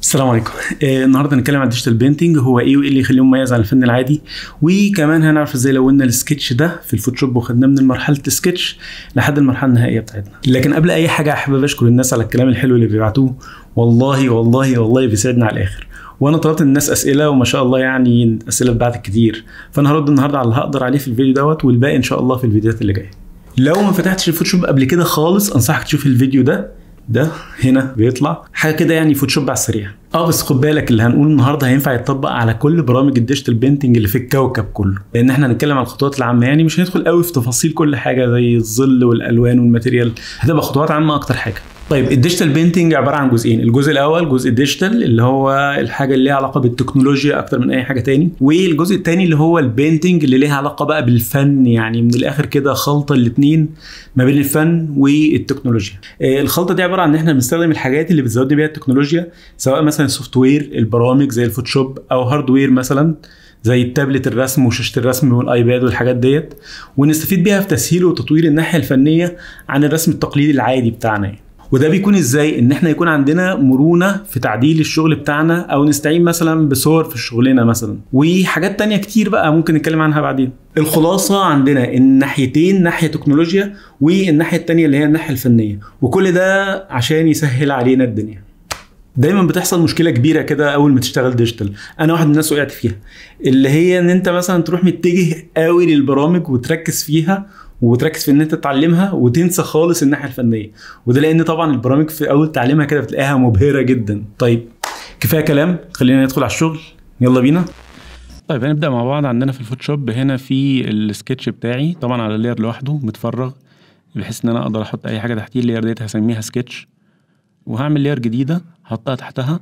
السلام عليكم آه النهارده هنتكلم عن الديجيتال بينتنج هو ايه وايه اللي يخليه مميز عن الفن العادي وكمان هنعرف ازاي لونا السكتش ده في الفوتوشوب وخدناه من مرحله السكتش لحد المرحله النهائيه بتاعتنا لكن قبل اي حاجه حابب اشكر الناس على الكلام الحلو اللي بيبعتوه والله والله والله بيسعدنا على الاخر وانا طلبت من الناس اسئله وما شاء الله يعني اسئله اتبعتت كتير فانا هرد النهارده على اللي هقدر عليه في الفيديو دوت والباقي ان شاء الله في الفيديوهات اللي جايه لو ما فتحتش الفوتوشوب قبل كده خالص انصحك تشوف الفيديو ده ده هنا بيطلع حاجه كده يعني فوتوشوب على السريع اه بس خد بالك اللي هنقوله النهارده هينفع يتطبق على كل برامج الديجيتال بينتنج اللي في الكوكب كله لان احنا هنتكلم عن الخطوات العامه يعني مش هندخل قوي في تفاصيل كل حاجه زي الظل والالوان والماتيريال هتبقى خطوات عامه اكتر حاجه طيب الديجيتال بينتنج عباره عن جزئين الجزء الاول جزء الديجيتال اللي هو الحاجه اللي ليها علاقه بالتكنولوجيا اكتر من اي حاجه تاني والجزء الثاني اللي هو البينتنج اللي ليها علاقه بقى بالفن يعني من الاخر كده خلطه الاثنين ما بين الفن والتكنولوجيا آه، الخلطه دي عباره عن ان احنا بنستخدم الحاجات اللي بتزودنا بيها التكنولوجيا سواء مثلا السوفت وير البرامج زي الفوتوشوب او هاردوير مثلا زي التابلت الرسم وشاشه الرسم والايباد والحاجات ديت ونستفيد بيها في تسهيل وتطوير الناحيه الفنيه عن الرسم التقليدي العادي بتاعنا يعني. وده بيكون ازاي ان احنا يكون عندنا مرونه في تعديل الشغل بتاعنا او نستعين مثلا بصور في شغلنا مثلا وحاجات تانية كتير بقى ممكن نتكلم عنها بعدين الخلاصة عندنا الناحيتين ناحية تكنولوجيا والناحية التانية اللي هي الناحية الفنية وكل ده عشان يسهل علينا الدنيا دايما بتحصل مشكله كبيره كده اول ما تشتغل ديجيتال انا واحد من الناس وقعت فيها اللي هي ان انت مثلا تروح متجه قوي للبرامج وتركز فيها وتركز في ان انت تتعلمها وتنسى خالص الناحيه الفنيه وده لان طبعا البرامج في اول تعليمها كده بتلاقيها مبهره جدا طيب كفايه كلام خلينا ندخل على الشغل يلا بينا طيب هنبدا مع بعض عندنا في الفوتوشوب هنا في السكتش بتاعي طبعا على اللير لوحده متفرغ بحيث ان انا اقدر احط اي حاجه تحتيه اللير ديت هسميها سكتش وهعمل لير جديده هحطها تحتها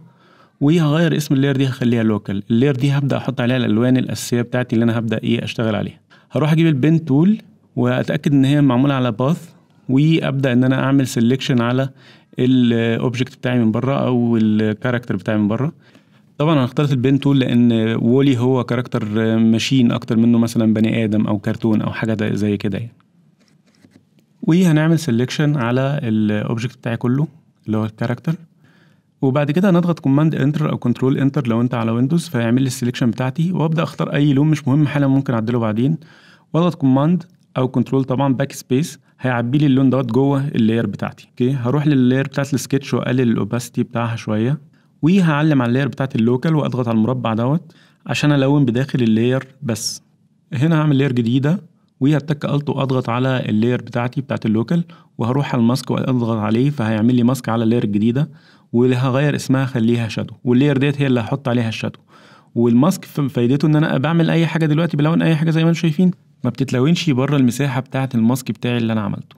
وهغير اسم اللير دي هخليها لوكال اللير دي هبدا احط عليها الالوان الاساسيه بتاعتي اللي انا هبدا ايه اشتغل عليها هروح اجيب البين تول واتاكد ان هي معموله على باث وابدا ان انا اعمل سيلكشن على الاوبجكت بتاعي من بره او الكاركتر بتاعي من بره طبعا انا اخترت البين تول لان وولي هو كاركتر ماشين اكتر منه مثلا بني ادم او كرتون او حاجه زي كده يعني وهنعمل سيلكشن على الاوبجكت بتاعي كله اللي هو الكاركتر وبعد كده هنضغط كوماند انتر او كنترول انتر لو انت على ويندوز فيعمل لي السلكشن بتاعتي وابدا اختار اي لون مش مهم حالا ممكن اعدله بعدين واضغط كوماند او كنترول طبعا باك سبيس هيعبي لي اللون دوت جوه اللاير بتاعتي اوكي هروح لللاير بتاعت السكتش واقلل الاوباسيتي بتاعها شويه وهعلم على اللاير بتاعت اللوكال واضغط على المربع دوت عشان الون بداخل اللاير بس هنا هعمل لاير جديده وهتك الت واضغط على اللاير بتاعتي بتاعت اللوكال وهروح على الماسك واضغط عليه فهيعمل لي ماسك على اللاير الجديده واللي هغير اسمها خليها شادو واللاير ديت هي اللي هحط عليها الشادو والماسك فايدته ان انا بعمل اي حاجه دلوقتي بلون اي حاجه زي ما انتم شايفين ما بتتلونش بره المساحه بتاعه الماسك بتاعي اللي انا عملته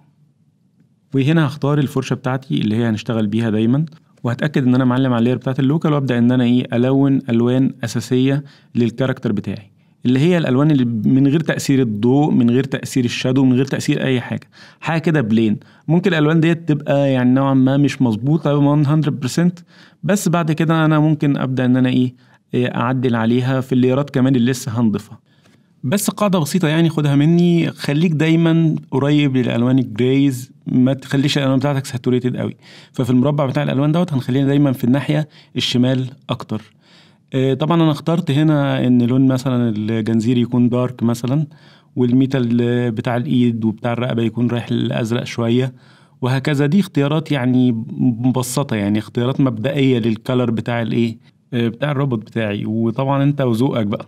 وهنا هختار الفرشه بتاعتي اللي هي هنشتغل بيها دايما وهتاكد ان انا معلم على اللاير بتاعت اللوكال وابدا ان انا ايه الون الوان اساسيه للكاركتر بتاعي اللي هي الالوان اللي من غير تاثير الضوء من غير تاثير الشادو من غير تاثير اي حاجه حاجه كده بلين ممكن الالوان ديت تبقى يعني نوعا ما مش مظبوطه 100% بس بعد كده انا ممكن ابدا ان انا ايه اعدل عليها في الليرات كمان اللي لسه هنضيفها بس قاعده بسيطه يعني خدها مني خليك دايما قريب للالوان الجريز ما تخليش الالوان بتاعتك ساتوريتد قوي ففي المربع بتاع الالوان دوت هنخلينا دايما في الناحيه الشمال اكتر طبعا انا اخترت هنا ان لون مثلا الجنزير يكون دارك مثلا والميتال بتاع الايد وبتاع الرقبه يكون رايح للازرق شويه وهكذا دي اختيارات يعني مبسطه يعني اختيارات مبدئيه للكلر بتاع الايه بتاع الروبوت بتاعي وطبعا انت وذوقك بقى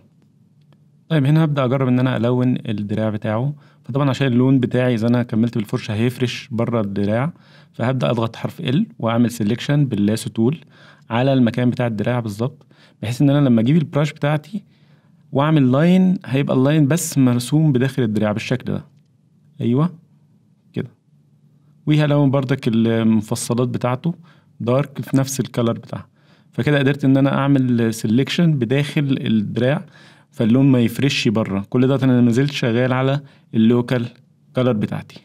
طيب هنا هبدا اجرب ان انا الون الدراع بتاعه فطبعا عشان اللون بتاعي اذا انا كملت بالفرشه هيفرش بره الدراع فهبدا اضغط حرف ال واعمل سيلكشن باللاسو تول على المكان بتاع الدراع بالظبط بحيث ان انا لما اجيب البراش بتاعتي واعمل لاين هيبقى اللاين بس مرسوم بداخل الدراع بالشكل ده ايوه كده وهلون بردك المفصلات بتاعته دارك في نفس الكلر بتاعها فكده قدرت ان انا اعمل سيلكشن بداخل الدراع فاللون ما يفرش بره كل ده انا ما زلت شغال على اللوكال كلر بتاعتي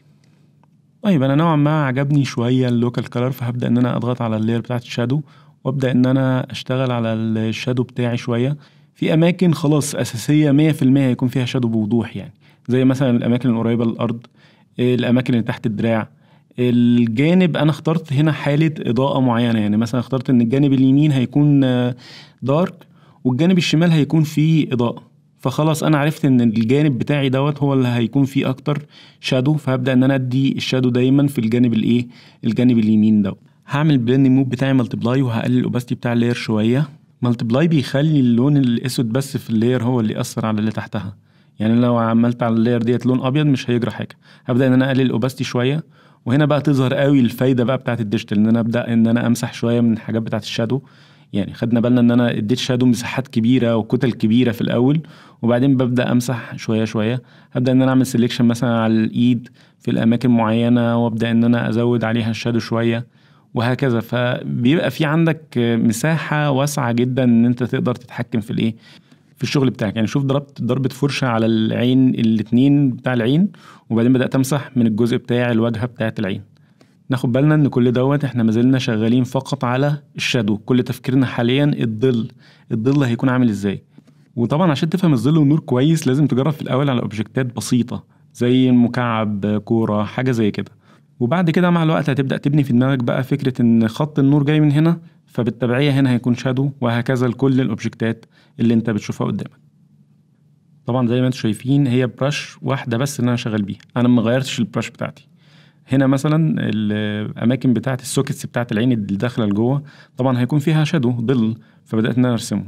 طيب انا نوعا ما عجبني شويه اللوكال كلر فهبدا ان انا اضغط على اللاير بتاعت الشادو وابدا ان انا اشتغل على الشادو بتاعي شويه في اماكن خلاص اساسيه 100% هيكون فيها شادو بوضوح يعني زي مثلا الاماكن القريبه للارض الاماكن اللي تحت الدراع الجانب انا اخترت هنا حاله اضاءه معينه يعني مثلا اخترت ان الجانب اليمين هيكون دارك والجانب الشمال هيكون فيه اضاءه فخلاص انا عرفت ان الجانب بتاعي دوت هو اللي هيكون فيه اكتر شادو فهبدا ان انا ادي الشادو دايما في الجانب الايه الجانب اليمين دوت هعمل بليندنج مود بتاعي ملتبلاي وهقلل الاوباستي بتاع اللاير شويه ملتبلاي بيخلي اللون الاسود بس في اللاير هو اللي ياثر على اللي تحتها يعني لو عملت على اللاير ديت لون ابيض مش هيجرى حاجه هبدا ان انا اقلل الاوباستي شويه وهنا بقى تظهر قوي الفايده بقى بتاعت الديجيتال ان انا ابدا ان انا امسح شويه من الحاجات بتاعت الشادو يعني خدنا بالنا ان انا اديت شادو مساحات كبيره وكتل كبيره في الاول وبعدين ببدا امسح شويه شويه هبدا ان انا اعمل سيلكشن مثلا على الايد في الاماكن معينه وابدا ان انا ازود عليها الشادو شويه وهكذا فبيبقى في عندك مساحه واسعه جدا ان انت تقدر تتحكم في الايه في الشغل بتاعك يعني شوف ضربت ضربه فرشه على العين الاتنين بتاع العين وبعدين بدات امسح من الجزء بتاع الواجهه بتاعت العين ناخد بالنا ان كل دوت احنا ما زلنا شغالين فقط على الشادو كل تفكيرنا حاليا الظل الظل هيكون عامل ازاي وطبعا عشان تفهم الظل والنور كويس لازم تجرب في الاول على اوبجكتات بسيطه زي مكعب كوره حاجه زي كده وبعد كده مع الوقت هتبدا تبني في دماغك بقى فكره ان خط النور جاي من هنا فبالتبعيه هنا هيكون شادو وهكذا لكل الاوبجكتات اللي انت بتشوفها قدامك طبعا زي ما انتم شايفين هي برش واحده بس اللي انا شغال بيها انا ما غيرتش البرش بتاعتي هنا مثلا الاماكن بتاعه السوكيتس بتاعه العين اللي داخله لجوه طبعا هيكون فيها شادو ظل فبدات ان انا ارسمه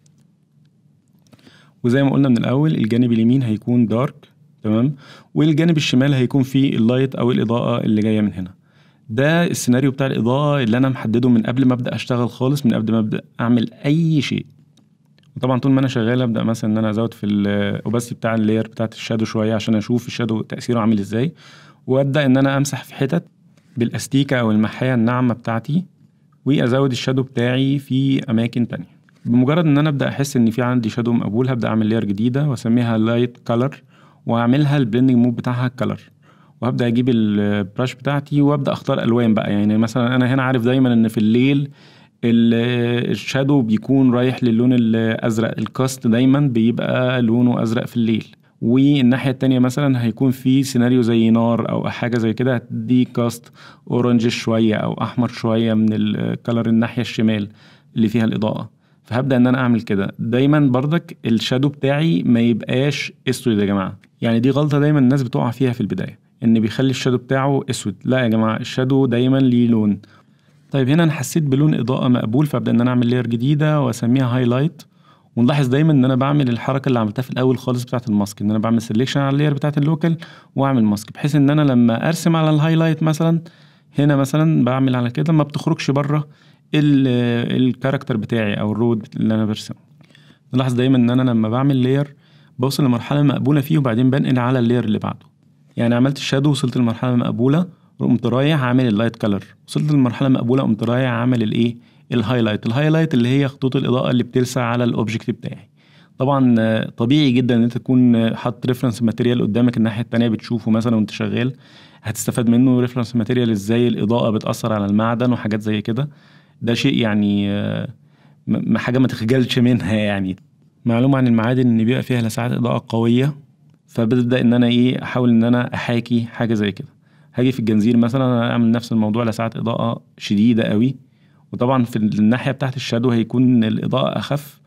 وزي ما قلنا من الاول الجانب اليمين هيكون دارك تمام والجانب الشمال هيكون فيه اللايت او الاضاءه اللي جايه من هنا ده السيناريو بتاع الاضاءه اللي انا محدده من قبل ما ابدا اشتغل خالص من قبل ما ابدا اعمل اي شيء وطبعا طول ما انا شغال ابدا مثلا ان انا ازود في الاوباسيتي بتاع اللاير بتاعت الشادو شويه عشان اشوف الشادو تاثيره عامل ازاي وابدا ان انا امسح في حتت بالاستيكه او المحايه الناعمه بتاعتي وازود الشادو بتاعي في اماكن تانية بمجرد ان انا ابدا احس ان في عندي شادو مقبول هبدا اعمل لاير جديده واسميها لايت كلر واعملها البلندنج مود بتاعها كلر وهبدا اجيب البراش بتاعتي وابدا اختار الوان بقى يعني مثلا انا هنا عارف دايما ان في الليل الشادو بيكون رايح للون الازرق الكاست دايما بيبقى لونه ازرق في الليل والناحيه التانية مثلا هيكون في سيناريو زي نار او حاجه زي كده هتدي كاست اورنج شويه او احمر شويه من الكلر الناحيه الشمال اللي فيها الاضاءه فهبدا ان انا اعمل كده دايما بردك الشادو بتاعي ما يبقاش اسود يا جماعه يعني دي غلطه دايما الناس بتقع فيها في البدايه ان بيخلي الشادو بتاعه اسود لا يا جماعه الشادو دايما ليه لون طيب هنا انا حسيت بلون اضاءه مقبول فابدا ان انا اعمل لاير جديده واسميها هايلايت ونلاحظ دايما ان انا بعمل الحركه اللي عملتها في الاول خالص بتاعه الماسك ان انا بعمل سيلكشن على اللاير بتاعه اللوكال واعمل ماسك بحيث ان انا لما ارسم على الهايلايت مثلا هنا مثلا بعمل على كده ما بتخرجش بره الكاركتر بتاعي او الرود اللي انا برسمه نلاحظ دايما ان انا لما بعمل لاير بوصل لمرحله مقبوله فيه وبعدين بنقل على اللاير اللي بعده يعني عملت الشادو وصلت لمرحله مقبوله وقمت رايح عامل اللايت كلر وصلت لمرحله مقبوله قمت رايح عامل الايه الهايلايت الهايلايت اللي هي خطوط الاضاءه اللي بتلسع على الاوبجكت بتاعي طبعا طبيعي جدا ان انت تكون حاطط ريفرنس ماتيريال قدامك الناحيه التانية بتشوفه مثلا وانت شغال هتستفاد منه ريفرنس ماتيريال ازاي الاضاءه بتاثر على المعدن وحاجات زي كده ده شيء يعني حاجه ما تخجلش منها يعني معلومه عن المعادن ان بيبقى فيها لسعات اضاءه قويه فببدا ان انا ايه احاول ان انا احاكي حاجه زي كده هاجي في الجنزير مثلا اعمل نفس الموضوع لسعات اضاءه شديده قوي وطبعا في الناحيه بتاعت الشادو هيكون الاضاءه اخف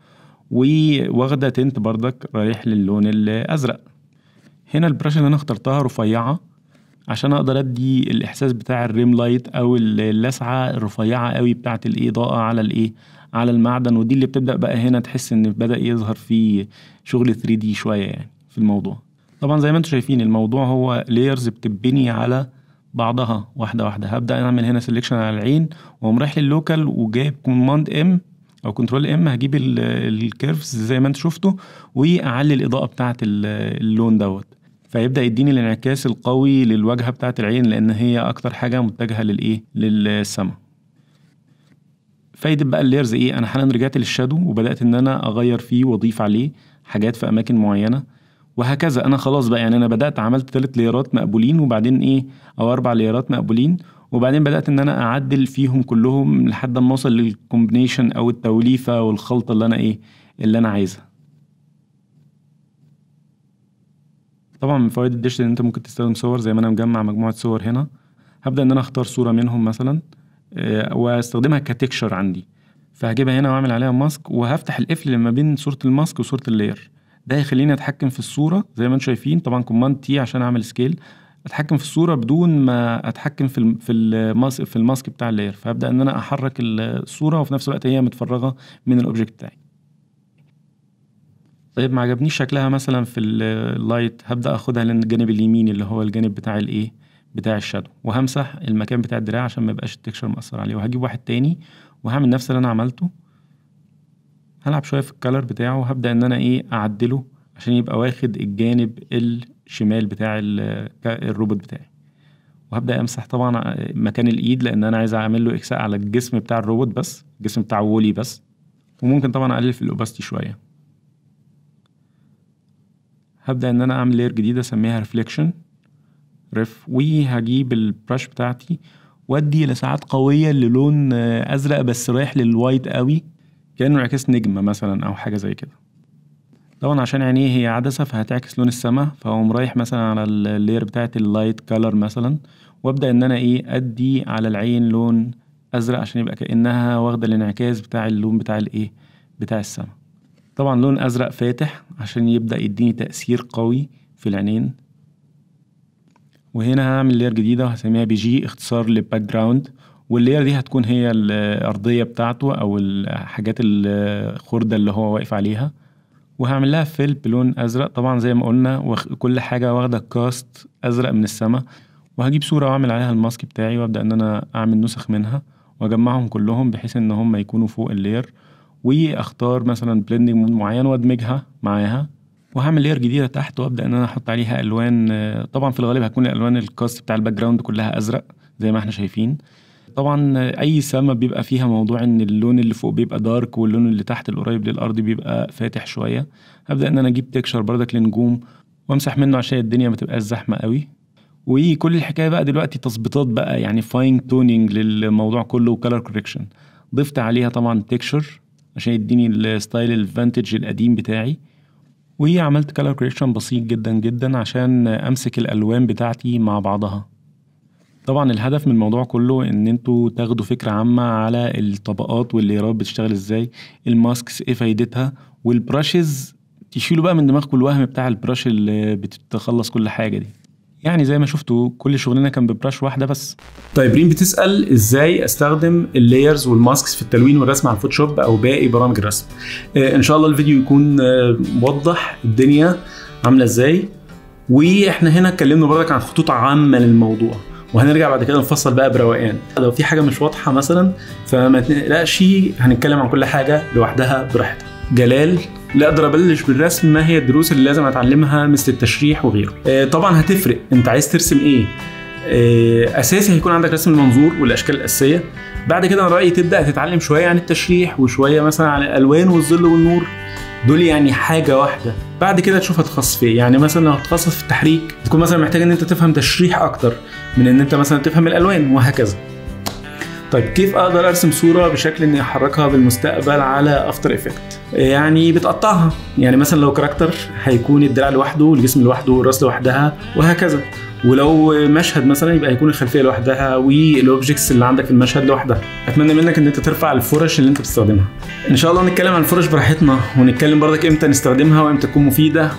وواخده تنت بردك رايح للون الازرق هنا البراش اللي انا اخترتها رفيعه عشان اقدر ادي الاحساس بتاع الريم لايت او اللسعه الرفيعه قوي بتاعه الاضاءه على الايه على المعدن ودي اللي بتبدا بقى هنا تحس ان بدا يظهر فيه شغل 3 دي شويه يعني في الموضوع طبعا زي ما انتم شايفين الموضوع هو لايرز بتبني على بعضها واحده واحده هبدا اعمل هنا سيلكشن على العين واقوم رايح لللوكال وجايب كوماند ام او كنترول ام هجيب الكيرفز زي ما انت شفتوا واعلي الاضاءه بتاعه اللون دوت فيبدا يديني الانعكاس القوي للواجهه بتاعه العين لان هي اكتر حاجه متجهه للايه للسما فايدة بقى اللايرز ايه انا حالا رجعت للشادو وبدات ان انا اغير فيه واضيف عليه حاجات في اماكن معينه وهكذا انا خلاص بقى يعني انا بدات عملت ثلاث ليرات مقبولين وبعدين ايه او اربع ليرات مقبولين وبعدين بدات ان انا اعدل فيهم كلهم لحد ما اوصل للكومبينيشن او التوليفه والخلطه اللي انا ايه اللي انا عايزها طبعا من فوائد الديجيتال ان انت ممكن تستخدم صور زي ما انا مجمع مجموعه صور هنا هبدا ان انا اختار صوره منهم مثلا آه، واستخدمها كتكشر عندي فهجيبها هنا واعمل عليها ماسك وهفتح القفل اللي ما بين صوره الماسك وصوره اللاير ده هيخليني اتحكم في الصوره زي ما انتم شايفين طبعا كوماند تي عشان اعمل سكيل اتحكم في الصوره بدون ما اتحكم في الم- في الماسك في الماسك بتاع اللاير فهبدا ان انا احرك الصوره وفي نفس الوقت هي متفرغه من الاوبجكت بتاعي طيب ما عجبنيش شكلها مثلا في اللايت هبدا اخدها للجانب اليميني اللي هو الجانب بتاع الايه بتاع الشادو وهمسح المكان بتاع الدراع عشان ما يبقاش التكشر مأثر عليه وهجيب واحد تاني وهعمل نفس اللي انا عملته هلعب شويه في الكالر بتاعه وهبدا ان انا ايه اعدله عشان يبقى واخد الجانب الشمال بتاع ال- الروبوت بتاعي وهبدا امسح طبعا مكان الايد لان انا عايز اعمل له اكساء على الجسم بتاع الروبوت بس الجسم بتاع وولي بس وممكن طبعا اقلل في الاوباستي شويه هبدا ان انا اعمل لير جديده اسميها ريفليكشن ريف وهجيب البرش بتاعتي وادي لساعات قويه للون آه، ازرق بس رايح للوايت قوي كانه انعكاس نجمه مثلا او حاجه زي كده طبعا عشان عينيه هي عدسه فهتعكس لون السماء فهقوم رايح مثلا على اللير بتاعت اللايت كولر مثلا وابدا ان انا ايه ادي على العين لون ازرق عشان يبقى كانها واخده الانعكاس بتاع اللون بتاع الايه بتاع السماء طبعا لون ازرق فاتح عشان يبدا يديني تاثير قوي في العينين وهنا هعمل لير جديده وهسميها بي جي اختصار لباك جراوند واللير دي هتكون هي الارضيه بتاعته او الحاجات الخرده اللي هو واقف عليها وهعمل لها فيل بلون ازرق طبعا زي ما قلنا وخ- كل حاجه واخده كاست ازرق من السماء وهجيب صوره واعمل عليها الماسك بتاعي وابدا ان انا اعمل نسخ منها واجمعهم كلهم بحيث ان هم يكونوا فوق اللير واختار مثلا بلندنج مود معين وادمجها معاها وهعمل لير جديده تحت وابدا ان انا احط عليها الوان آه، طبعا في الغالب هتكون الالوان الكاست بتاع الباك جراوند كلها ازرق زي ما احنا شايفين طبعا آه، اي سما بيبقى فيها موضوع ان اللون اللي فوق بيبقى دارك واللون اللي تحت القريب للارض بيبقى فاتح شويه هبدا ان انا اجيب تكشر بردك لنجوم وامسح منه عشان الدنيا ما تبقاش زحمه قوي وكل الحكايه بقى دلوقتي تظبيطات بقى يعني فاين تونينج للموضوع كله وكالر كوريكشن ضفت عليها طبعا تكشر عشان يديني الستايل الفانتج القديم بتاعي وعملت كالر كوريكشن بسيط جدا جدا عشان امسك الالوان بتاعتي مع بعضها طبعا الهدف من الموضوع كله ان انتوا تاخدوا فكره عامه على الطبقات والليرات بتشتغل ازاي الماسكس ايه فايدتها والبراشز تشيلوا بقى من دماغكم الوهم بتاع البراش اللي بتتخلص كل حاجه دي يعني زي ما شفتوا كل شغلنا كان ببراش واحده بس طيب ريم بتسال ازاي استخدم اللايرز والماسكس في التلوين والرسم على الفوتوشوب او باقي برامج الرسم آه ان شاء الله الفيديو يكون آه موضح الدنيا عامله ازاي واحنا هنا اتكلمنا برضك عن خطوط عامه للموضوع وهنرجع بعد كده نفصل بقى بروقان لو في حاجه مش واضحه مثلا فما تقلقش هنتكلم عن كل حاجه لوحدها براحتها جلال لا اقدر ابلش بالرسم ما هي الدروس اللي لازم اتعلمها مثل التشريح وغيره آه، طبعا هتفرق انت عايز ترسم ايه آه، اساسي هيكون عندك رسم المنظور والاشكال الاساسيه بعد كده انا رايي تبدا تتعلم شويه عن التشريح وشويه مثلا عن الالوان والظل والنور دول يعني حاجه واحده بعد كده تشوف هتخصص في ايه يعني مثلا لو هتخصص في التحريك تكون مثلا محتاج ان انت تفهم تشريح اكتر من ان انت مثلا تفهم الالوان وهكذا طيب كيف اقدر ارسم صوره بشكل اني احركها بالمستقبل على افتر افكت يعني بتقطعها يعني مثلا لو كاركتر هيكون الدراع لوحده والجسم لوحده والراس لوحدها وهكذا ولو مشهد مثلا يبقى هيكون الخلفيه لوحدها والاوبجكتس اللي عندك في المشهد لوحدها اتمنى منك ان انت ترفع الفرش اللي انت بتستخدمها ان شاء الله نتكلم عن الفرش براحتنا ونتكلم برضك امتى نستخدمها وامتى تكون مفيده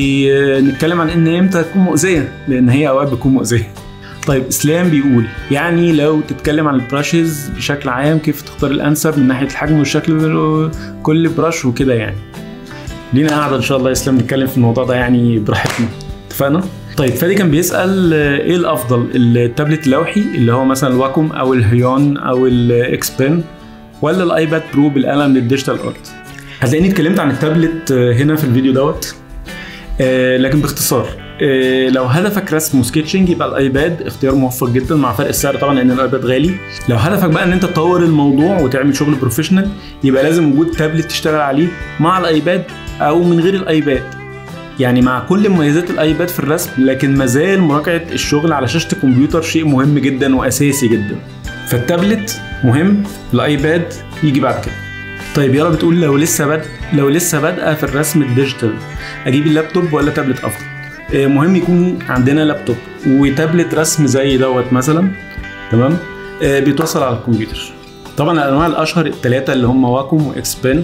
ونتكلم عن ان امتى تكون مؤذيه لان هي اوقات بتكون مؤذيه طيب اسلام بيقول يعني لو تتكلم عن البراشز بشكل عام كيف تختار الانسب من ناحيه الحجم والشكل كل براش وكده يعني لينا قاعده ان شاء الله يا اسلام نتكلم في الموضوع ده يعني براحتنا اتفقنا طيب فادي كان بيسال آه، ايه الافضل التابلت اللوحي اللي هو مثلا الواكوم او الهيون او الاكس بن ولا الايباد برو بالقلم للديجيتال ارت هتلاقيني اتكلمت عن التابلت آه، هنا في الفيديو دوت آه، لكن باختصار آه، لو هدفك رسم وسكتشنج يبقى الايباد اختيار موفق جدا مع فرق السعر طبعا لان الايباد غالي لو هدفك بقى ان انت تطور الموضوع وتعمل شغل بروفيشنال يبقى لازم وجود تابلت تشتغل عليه مع الايباد او من غير الايباد يعني مع كل مميزات الايباد في الرسم لكن مازال مراجعه الشغل على شاشه الكمبيوتر شيء مهم جدا واساسي جدا فالتابلت مهم الايباد يجي بعد كده طيب يارا بتقول لو لسه بد لو لسه بادئه في الرسم الديجيتال اجيب اللابتوب ولا تابلت افضل آه، مهم يكون عندنا لابتوب وتابلت رسم زي دوت مثلا تمام آه بيتوصل على الكمبيوتر طبعا الانواع الاشهر الثلاثه اللي هم واكوم واكسبن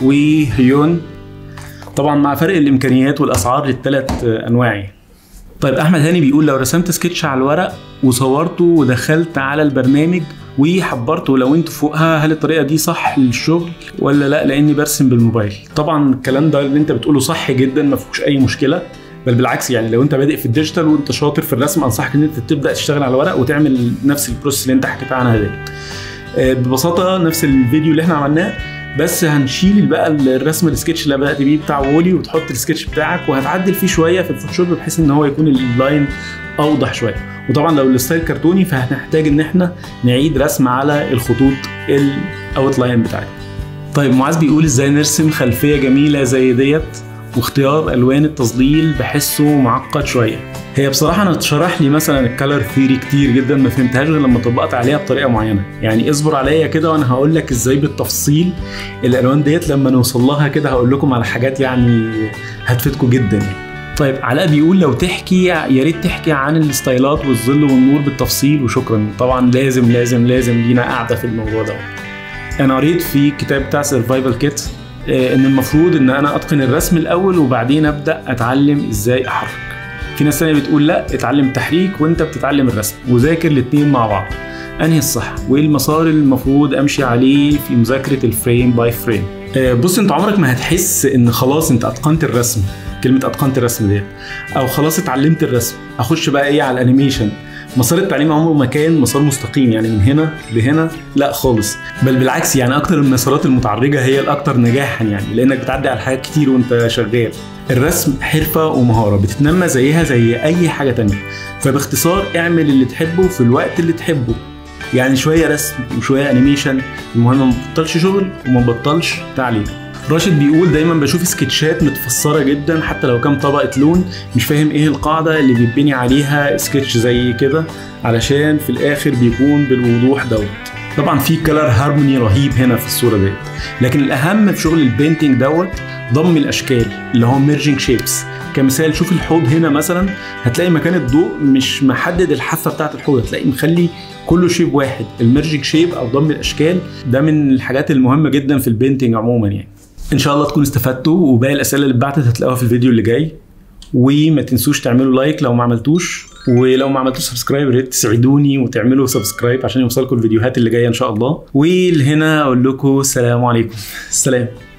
وهيون طبعا مع فرق الامكانيات والاسعار للثلاث انواع يعني. طيب احمد هاني بيقول لو رسمت سكتش على الورق وصورته ودخلت على البرنامج وحبرته لو انت فوقها هل الطريقه دي صح للشغل ولا لا لاني برسم بالموبايل طبعا الكلام ده اللي انت بتقوله صح جدا ما فيهوش اي مشكله بل بالعكس يعني لو انت بادئ في الديجيتال وانت شاطر في الرسم انصحك ان انت تبدا تشتغل على الورق وتعمل نفس البروسيس اللي انت حكيت عنها دي ببساطه نفس الفيديو اللي احنا عملناه بس هنشيل بقى الرسم السكتش اللي بدات بيه بتاع وولي وتحط السكتش بتاعك وهتعدل فيه شويه في الفوتوشوب بحيث ان هو يكون اللاين اوضح شويه وطبعا لو الستايل كرتوني فهنحتاج ان احنا نعيد رسم على الخطوط الاوتلاين بتاعتنا طيب معاذ بيقول ازاي نرسم خلفيه جميله زي ديت واختيار الوان التظليل بحسه معقد شويه هي بصراحه انا اتشرح لي مثلا الكالر ثيري كتير جدا ما فهمتهاش غير لما طبقت عليها بطريقه معينه يعني اصبر عليا كده وانا هقول لك ازاي بالتفصيل الالوان ديت لما نوصل لها كده هقول لكم على حاجات يعني هتفيدكم جدا يعني طيب علاء بيقول لو تحكي يا ريت تحكي عن الستايلات والظل والنور بالتفصيل وشكرا طبعا لازم لازم لازم لينا قاعده في الموضوع ده انا قريت في الكتاب بتاع سرفايفل كيت ان المفروض ان انا اتقن الرسم الاول وبعدين ابدا اتعلم ازاي احرك في ناس تانية بتقول لا اتعلم تحريك وانت بتتعلم الرسم وذاكر الاتنين مع بعض انهي الصح وايه المسار اللي المفروض امشي عليه في مذاكره الفريم باي فريم بص انت عمرك ما هتحس ان خلاص انت اتقنت الرسم كلمه اتقنت الرسم ديت او خلاص اتعلمت الرسم اخش بقى ايه على الانيميشن مسار التعليم عمره ما كان مسار مستقيم يعني من هنا لهنا لا خالص بل بالعكس يعني اكتر المسارات المتعرجه هي الاكثر نجاحا يعني لانك بتعدي على حاجات كتير وانت شغال الرسم حرفه ومهاره بتتنمى زيها زي اي حاجه تانية فباختصار اعمل اللي تحبه في الوقت اللي تحبه يعني شويه رسم وشويه انيميشن المهم ما تبطلش شغل وما تبطلش تعليم راشد بيقول دايما بشوف سكتشات متفسره جدا حتى لو كام طبقه لون مش فاهم ايه القاعده اللي بيتبني عليها سكتش زي كده علشان في الاخر بيكون بالوضوح دوت طبعا في كلر هارموني رهيب هنا في الصوره ديت لكن الاهم في شغل البينتنج دوت ضم الاشكال اللي هو ميرجنج شيبس كمثال شوف الحوض هنا مثلا هتلاقي مكان الضوء مش محدد الحافه بتاعت الحوض هتلاقي مخلي كله شيب واحد الميرجنج شيب او ضم الاشكال ده من الحاجات المهمه جدا في البينتنج عموما يعني ان شاء الله تكونوا استفدتوا وباقي الاسئله اللي اتبعتت هتلاقوها في الفيديو اللي جاي وما تنسوش تعملوا لايك لو ما عملتوش ولو ما عملتوش سبسكرايب يا ريت تساعدوني وتعملوا سبسكرايب عشان يوصلكم الفيديوهات اللي جايه ان شاء الله ولهنا اقول لكم السلام عليكم السلام